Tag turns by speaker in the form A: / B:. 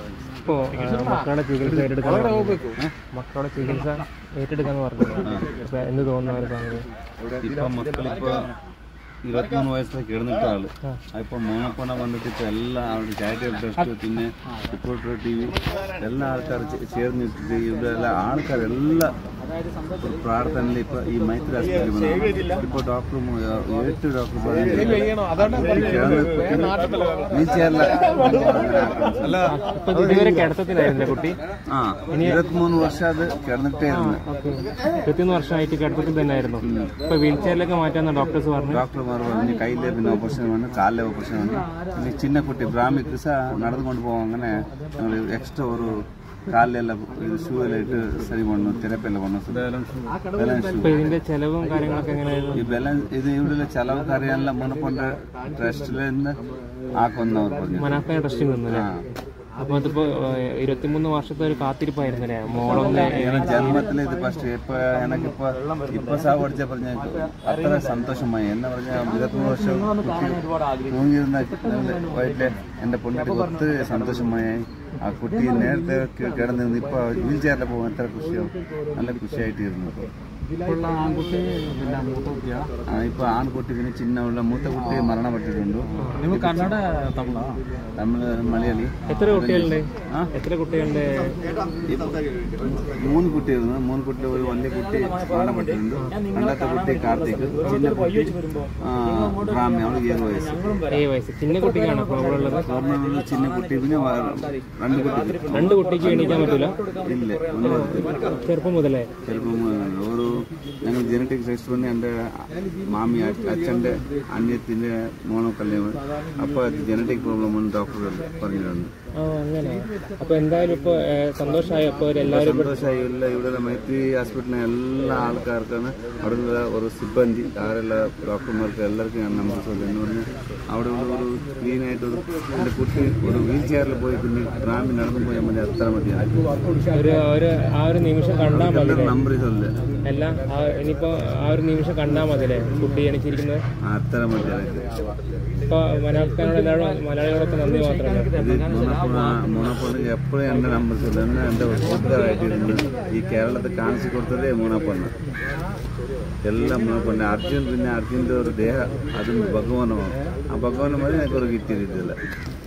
A: ഇപ്പോൾ മക്കളുടെ ചികിത്സ ഏറ്റെടുക്കാൻ മക്കളുടെ ചികിത്സ ഏറ്റെടുക്കാന്ന് പറഞ്ഞു ഇപ്പൊ എന്ത് തോന്നുന്നു അവർ പറഞ്ഞത്
B: ഇപ്പൊ മക്കളിപ്പോ ഇരുപത്തിമൂന്ന് വയസ്സിൽ കിടന്നിട്ട ആള് ഇപ്പൊ മോണപ്പണ വന്നിട്ട് ഇപ്പൊ എല്ലാ അവരുടെ ചാരിറ്റബിൾ ട്രസ്റ്റ് പിന്നെ റിപ്പോർട്ടർ ടി വി എല്ലാ ആൾക്കാരും ചേ- ചേർന്നിട്ട് ഇവിടെ എല്ലാ ആൾക്കാരെല്ലാം പ്രാർത്ഥനയിൽ ഇപ്പൊ ഈ മൈത്രി ആശുപത്രി ഇപ്പൊ ഡോക്ടർ എട്ട് ഡോക്ടർ വീൽ ചെയറിലെ
A: ഇപ്പൊ ഇതുവരെ കിടത്തത്തിലായിരുന്നില്ലേ കുട്ടി
B: ആ ഇരുപത്തിമൂന്ന് വർഷം അത് കിടന്നിട്ടായിരുന്നു
A: ഓക്കെ ഇരുപത്തിയൊന്ന് വർഷമായിട്ട് കിടത്തത്തിൽ തന്നെയായിരുന്നു ഇപ്പൊ വീൽ ചെയറിലൊക്കെ മാറ്റാന്ന് ഡോക്ടേഴ്സ് പറഞ്ഞു
B: ഡോക്ടർമാർ പറഞ്ഞു കയ്യിലെ പിന്നെ ഓപ്പറേഷൻ വന്നു കാലിലെ ഓപ്പറേഷൻ വന്നു പിന്നെ ചിന്ന കുട്ടി ബ്രാഹ്മിക്ക് സಹ നടന്നുകൊണ്ട് പോകും അങ്ങനെ ഞങ്ങൾ എക്സ്ട്രാ ഒരു കാലിലെല്ലാം ഇത് ഷൂ എല്ലാം ഇട്ട് സരി പണ്ണു തിരപ്പെല്ലാം പണ്ണു ബാലൻസ് ഷൂ
A: ഇപ്പൊ ഇതിന്റെ ചെലവും കാര്യങ്ങളൊക്കെ എങ്ങനെയായിരുന്നു
B: ഈ ബാലൻസ് ഇത് ഇവിടെ ചെലവ് അറിയാനുള്ള മുന്നപ്പണ്ട ട്രസ്റ്റിൽ നിന്ന് ആക്കുന്നവർ പറഞ്ഞു
A: മനാഫ ട്രസ്റ്റിൽ നിന്നല്ലേ
B: ആ
A: അപ്പൊ അതിപ്പോ ഏഹ്, ഇരുപത്തിമൂന്ന് വർഷത്തെ ഒരു കാത്തിരിപ്പായിരുന്നല്ലേ മോളൊന്ന്
B: என ஜென்மத்தில் இது ஃபர்ஸ்ட் இப்போ எனக்கு இப்போ இப்போ சாவடிச்ச പറഞ്ഞ അത്ര സന്തോഷമായി എന്നെ പറഞ്ഞ ഇരുപത്തിമൂന്ന് വർഷം കുട്ടി തൂങ്ങിയിരുന്ന വയറ്റിലെ എൻ്റെ പൊന്നിട്ട് ഒത്തിരി സന്തോഷമായി ആ കുട്ടി നേരത്തെ കി- കിടന്നിരുന്നു ഇപ്പോൾ വീൽ ചെയറിൽ പോകും എത്ര ಖುಷಿയാവും നല്ല ಖುಷಿയായിട്ടിരുന്നു ആ ഇപ്പോൾ ആൺകുട്ടി പിന്നെ ചിന്ന ഉള്ള മൂത്ത കുട്ടി മരണപ്പെട്ടിട്ടുണ്ട്
C: കന്നഡ തമിഴ
B: തമിഴ് മലയാളി
A: എത്ര കുട്ടികളുണ്ട്
B: ആ?
A: എത്ര കുട്ടികളുണ്ട്
B: മൂന്ന് കുട്ടിയായിരുന്നു മൂന്ന് കുട്ടി ഒരു വലിയ കുട്ടി മരണപ്പെട്ടിട്ടുണ്ട് രണ്ടാമത്തെ കുട്ടി കാർത്തിക് ചിന്ന കുട്ടി ആ, റാമി അവൾക്ക് ഏഴ് വയസ്സ്
A: ഏഴ് വയസ്സ് ചിന്ന കുട്ടിക്കാണ് പ്രോബ്ലം ഉള്ളത്
B: ഗവൺമെന്റ് ചിന്ന കുട്ടി പിന്നെ വ- രണ്ട് കുട്ടി
A: രണ്ട് കുട്ടിക്ക് എണീക്കാൻ പറ്റൂല
B: ഇല്ല ഒന്ന്
A: ചെറുപ്പം മുതലേ
B: ചിലപ്പം ഒരു ഞങ്ങൾ ജനറ്റിക് ടെസ്റ്റ് പണി എൻ്റെ മാമി അ- അച്ഛൻ്റെ അന്യത്തിൻ്റെ മോണോ കല്യാണം അപ്പോൾ അത് ജനറ്റിക് പ്രോബ്ലം എന്ന് ഡോക്ടർ പറഞ്ഞിട്ടുണ്ട്
A: ആ അങ്ങനെ അപ്പൊ എന്തായാലും ഇപ്പൊ ഏഹ്, സന്തോഷായോ ഇപ്പൊ എല്ലാവരും
B: സന്തോഷമായി ഇല്ല ഇവിടെ മൈത്രി ഹോസ്പിറ്റലിലെ എല്ലാ ആൾക്കാർക്കാണ് അവിടെയുള്ള ഒരു സിബ്ബന്തി ആരെല്ലാം ഡോക്ടർമാർക്ക് എല്ലാവർക്കും ഞാൻ നമ്പർ ചൊല്ലി എന്ന് പറഞ്ഞാൽ അവിടെ ഉള്ള ഒരു ക്ലീൻ ആയിട്ട് ഒരു എൻ്റെ കുട്ടി ഒരു വീൽ ചെയറിൽ പോയി പിന്നെ റാമ്പി നടന്നു പോയാൽ മതി അത്ര മതിയാണ്
A: ഒരു ഒരു ആ ഒരു നിമിഷം കണ്ടാൽ മതി
B: എല്ലാവരും നമ്പർ ചൊല്ല
A: എല്ലാം ആ- ഇനിയിപ്പോ ആ ഒരു നിമിഷം കണ്ടാൽ മതിയല്ലേ കുട്ടി എണീച്ചിരിക്കുന്നത്
B: അത്ര മതിയാണ്
A: ഇപ്പൊ മലയാളക്കാരോട് എല്ലാവരും മലയാളികളൊക്കെ നന്ദി മാത്രമല്ല
B: ഇത് മോണപ്പോണ മോണപ്പോണെങ്കിൽ എപ്പോഴും എൻ്റെ നമ്പർ ചൊല്ല എന്നെ എൻ്റെ കൂട്ടുകാരായിട്ടിരുന്നു ഈ കേരളത്തിൽ കാണിച്ചു കൊടുത്തതേ മോണപ്പൊണ്ണ എല്ലാം മോണപ്പൊണ്ണ അർജുൻ പിന്നെ അർജുൻ്റെ ഒരു ദേഹ അതും ഭഗവാനമാണ് ആ ഭഗവാനെ മതി എനിക്ക് ഒരു കിട്ടിയിട്ടില്ല